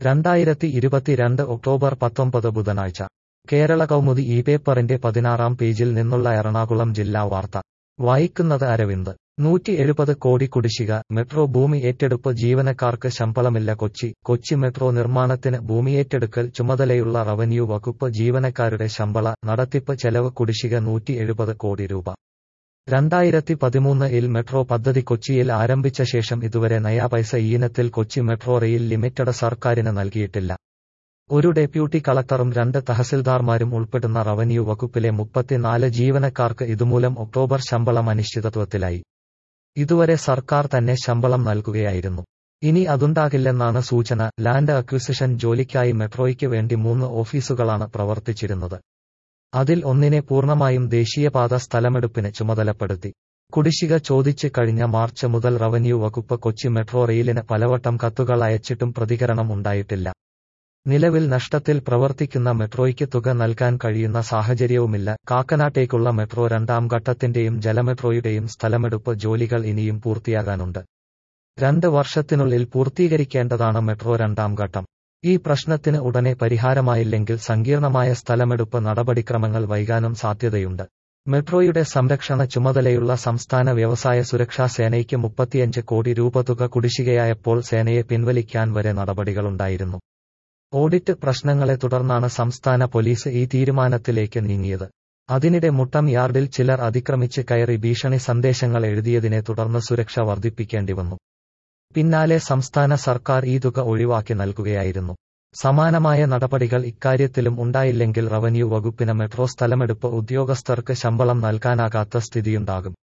രണ്ടായിരത്തി ഇരുപത്തിരണ്ട് ഒക്ടോബർ പത്തൊമ്പത് ബുധനാഴ്ച കേരള കൗമുദി ഈ പേപ്പറിന്റെ പതിനാറാം പേജിൽ നിന്നുള്ള എറണാകുളം ജില്ലാ വാർത്ത വായിക്കുന്നത് അരവിന്ദ് നൂറ്റി എഴുപത് കോടി കുടിശ്ശിക മെട്രോ ഭൂമി ഏറ്റെടുപ്പ് ജീവനക്കാർക്ക് ശമ്പളമില്ല കൊച്ചി കൊച്ചി മെട്രോ നിർമ്മാണത്തിന് ഭൂമിയേറ്റെടുക്കൽ ചുമതലയുള്ള റവന്യൂ വകുപ്പ് ജീവനക്കാരുടെ ശമ്പള നടത്തിപ്പ് ചെലവ് കുടിശ്ശിക നൂറ്റി എഴുപത് കോടി രൂപ രണ്ടായിരത്തി പതിമൂന്ന് ഇൽ മെട്രോ പദ്ധതി കൊച്ചിയിൽ ആരംഭിച്ച ശേഷം ഇതുവരെ നയാ പൈസ ഈനത്തിൽ കൊച്ചി മെട്രോ റെയിൽ ലിമിറ്റഡ് സർക്കാരിന് നൽകിയിട്ടില്ല ഒരു ഡെപ്യൂട്ടി കളക്ടറും രണ്ട് തഹസിൽദാർമാരും ഉൾപ്പെടുന്ന റവന്യൂ വകുപ്പിലെ മുപ്പത്തിനാല് ജീവനക്കാർക്ക് ഇതുമൂലം ഒക്ടോബർ ശമ്പളം അനിശ്ചിതത്വത്തിലായി ഇതുവരെ സർക്കാർ തന്നെ ശമ്പളം നൽകുകയായിരുന്നു ഇനി അതുണ്ടാകില്ലെന്നാണ് സൂചന ലാൻഡ് അക്വിസിഷൻ ജോലിക്കായി മെട്രോയ്ക്ക് വേണ്ടി മൂന്ന് ഓഫീസുകളാണ് പ്രവർത്തിച്ചിരുന്നത് അതിൽ ഒന്നിനെ പൂർണ്ണമായും ദേശീയപാത സ്ഥലമെടുപ്പിന് ചുമതലപ്പെടുത്തി കുടിശ്ശിക ചോദിച്ച് കഴിഞ്ഞ മാർച്ച് മുതൽ റവന്യൂ വകുപ്പ് കൊച്ചി മെട്രോ റെയിലിന് പലവട്ടം കത്തുകൾ അയച്ചിട്ടും പ്രതികരണം ഉണ്ടായിട്ടില്ല നിലവിൽ നഷ്ടത്തിൽ പ്രവർത്തിക്കുന്ന മെട്രോയ്ക്ക് തുക നൽകാൻ കഴിയുന്ന സാഹചര്യവുമില്ല കാക്കനാട്ടേക്കുള്ള മെട്രോ രണ്ടാം ഘട്ടത്തിന്റെയും ജലമെട്രോയുടെയും സ്ഥലമെടുപ്പ് ജോലികൾ ഇനിയും പൂർത്തിയാകാനുണ്ട് രണ്ട് വർഷത്തിനുള്ളിൽ പൂർത്തീകരിക്കേണ്ടതാണ് മെട്രോ രണ്ടാം ഘട്ടം ഈ പ്രശ്നത്തിന് ഉടനെ പരിഹാരമായില്ലെങ്കിൽ സങ്കീർണമായ സ്ഥലമെടുപ്പ് നടപടിക്രമങ്ങൾ വൈകാനും സാധ്യതയുണ്ട് മെട്രോയുടെ സംരക്ഷണ ചുമതലയുള്ള സംസ്ഥാന വ്യവസായ സുരക്ഷാ സേനയ്ക്ക് മുപ്പത്തിയഞ്ച് കോടി രൂപ തുക കുടിശ്ശികയായപ്പോൾ സേനയെ പിൻവലിക്കാൻ വരെ നടപടികളുണ്ടായിരുന്നു ഓഡിറ്റ് പ്രശ്നങ്ങളെ തുടർന്നാണ് സംസ്ഥാന പോലീസ് ഈ തീരുമാനത്തിലേക്ക് നീങ്ങിയത് അതിനിടെ മുട്ടം യാർഡിൽ ചിലർ അതിക്രമിച്ച് കയറി ഭീഷണി സന്ദേശങ്ങൾ എഴുതിയതിനെ തുടർന്ന് സുരക്ഷ വർദ്ധിപ്പിക്കേണ്ടി വന്നു പിന്നാലെ സംസ്ഥാന സർക്കാർ ഈ തുക ഒഴിവാക്കി നൽകുകയായിരുന്നു സമാനമായ നടപടികൾ ഇക്കാര്യത്തിലും ഉണ്ടായില്ലെങ്കിൽ റവന്യൂ വകുപ്പിന് മെട്രോ സ്ഥലമെടുപ്പ് ഉദ്യോഗസ്ഥർക്ക് ശമ്പളം നൽകാനാകാത്ത സ്ഥിതിയുണ്ടാകും